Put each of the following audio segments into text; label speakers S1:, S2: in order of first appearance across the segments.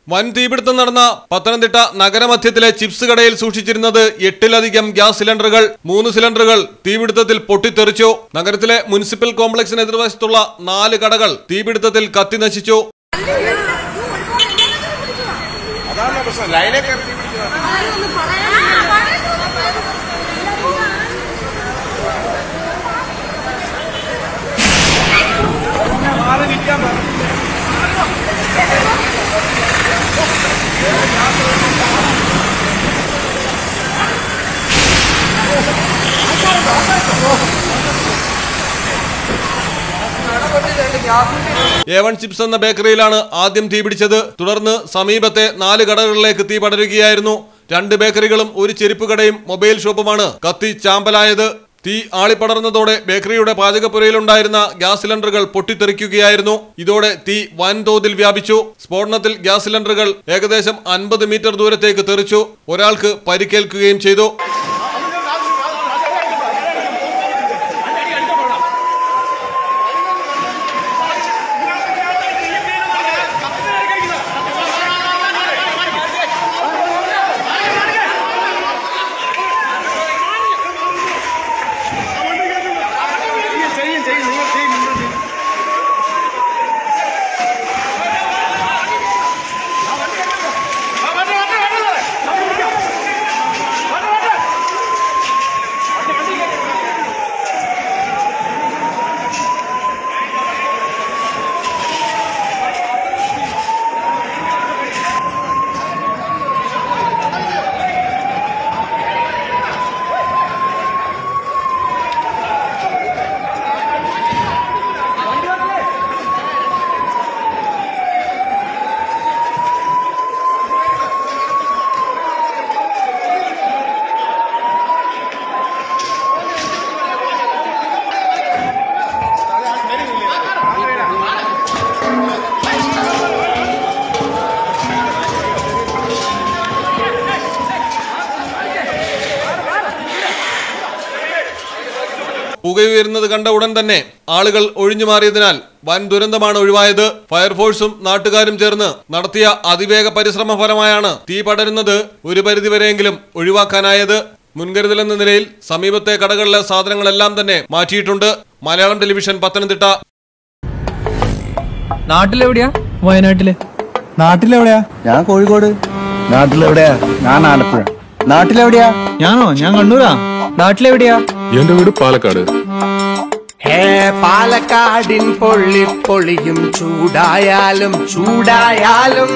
S1: വൻ തീപിടുത്തം നടന്ന പത്തനംതിട്ട നഗരമധ്യത്തിലെ ചിപ്സ് കടയിൽ സൂക്ഷിച്ചിരുന്നത് എട്ടിലധികം ഗ്യാസ് സിലിണ്ടറുകൾ മൂന്ന് സിലിണ്ടറുകൾ തീപിടുത്തത്തിൽ പൊട്ടിത്തെറിച്ചു നഗരത്തിലെ മുനിസിപ്പൽ കോംപ്ലക്സിന് എതിർവശത്തുള്ള നാല് കടകൾ തീപിടുത്തത്തിൽ കത്തി നശിച്ചു
S2: അതാണ് പ്രശ്നം ലൈനൊക്കെ ഇറക്കി പിടിച്ചതാണ്.
S1: എ വൺ ചിപ്സ് എന്ന ബേക്കറിയിലാണ് ആദ്യം തീപിടിച്ചത് തുടർന്ന് സമീപത്തെ നാല് കടകളിലേക്ക് തീ പടരുകയായിരുന്നു രണ്ട് ബേക്കറികളും ഒരു ചെരുപ്പ് കടയും മൊബൈൽ ഷോപ്പുമാണ് കത്തി ചാമ്പലായത് തീ ആളിപ്പടർന്നതോടെ ബേക്കറിയുടെ പാചകപ്പുരയിലുണ്ടായിരുന്ന ഗ്യാസ് സിലിണ്ടറുകൾ പൊട്ടിത്തെറിക്കുകയായിരുന്നു ഇതോടെ തീ വൻതോതിൽ വ്യാപിച്ചു സ്ഫോടനത്തിൽ ഗ്യാസ് സിലിണ്ടറുകൾ ഏകദേശം അൻപത് മീറ്റർ ദൂരത്തേക്ക് തെറിച്ചു ഒരാൾക്ക് പരിക്കേൽക്കുകയും ചെയ്തു പുകയുയരുന്നത് കണ്ട ഉടൻ തന്നെ ആളുകൾ ഒഴിഞ്ഞു മാറിയതിനാൽ വൻ ദുരന്തമാണ് ഒഴിവായത് ഫയർഫോഴ്സും നാട്ടുകാരും ചേർന്ന് നടത്തിയ അതിവേഗ പരിശ്രമ ഫലമായാണ് തീ പടരുന്നത് ഒരു പരിധിവരെയെങ്കിലും ഒഴിവാക്കാനായത് മുൻകരുതലെന്ന നിലയിൽ സമീപത്തെ കടകളിലെ സാധനങ്ങളെല്ലാം തന്നെ മാറ്റിയിട്ടുണ്ട് മലയാളം ടെലിവിഷൻ പത്തനംതിട്ട
S3: നാട്ടിലെവിടെയാ വയനാട്ടില്
S4: നാട്ടിലെവിടെയാ
S5: ഞാൻ കോഴിക്കോട്
S4: നാട്ടിലെവിടെയാ
S5: ഞാൻ ആലപ്പുഴ നാട്ടിലെവിടെയാ
S4: ഞാനോ ഞാൻ കണ്ണൂരാ
S3: നാട്ടിലെവിടെയാ
S6: എന്റെ വീട് പാലക്കാട്
S7: ഹേ പാലക്കാടിൻ പൊള്ളി പൊളിയും ചൂടായാലും ചൂടായാലും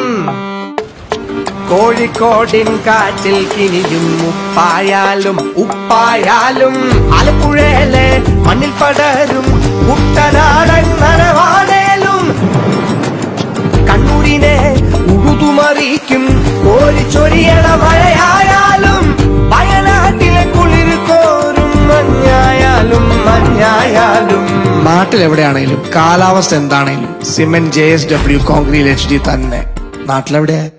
S7: കോഴിക്കോടിൻ കാറ്റിൽ കിനിയും ഉപ്പായാലും ഉപ്പായാലും ആലപ്പുഴയിലെ മണ്ണിൽ പടരും കുട്ടനാടൻ നനവാടേലും കണ്ണൂരിനെ ഉഴുതുമറിയിക്കും കോരിച്ചൊരിയണ മഴയായാലും വയനാട്ടിലെ കുളിർ കോരും മഞ്ഞായാലും മഞ്ഞായാലും നാട്ടിലെവിടെയാണെങ്കിലും കാലാവസ്ഥ എന്താണെങ്കിലും cement J S W concrete H D തന്നെ നാട്ടിലെവിടെയാ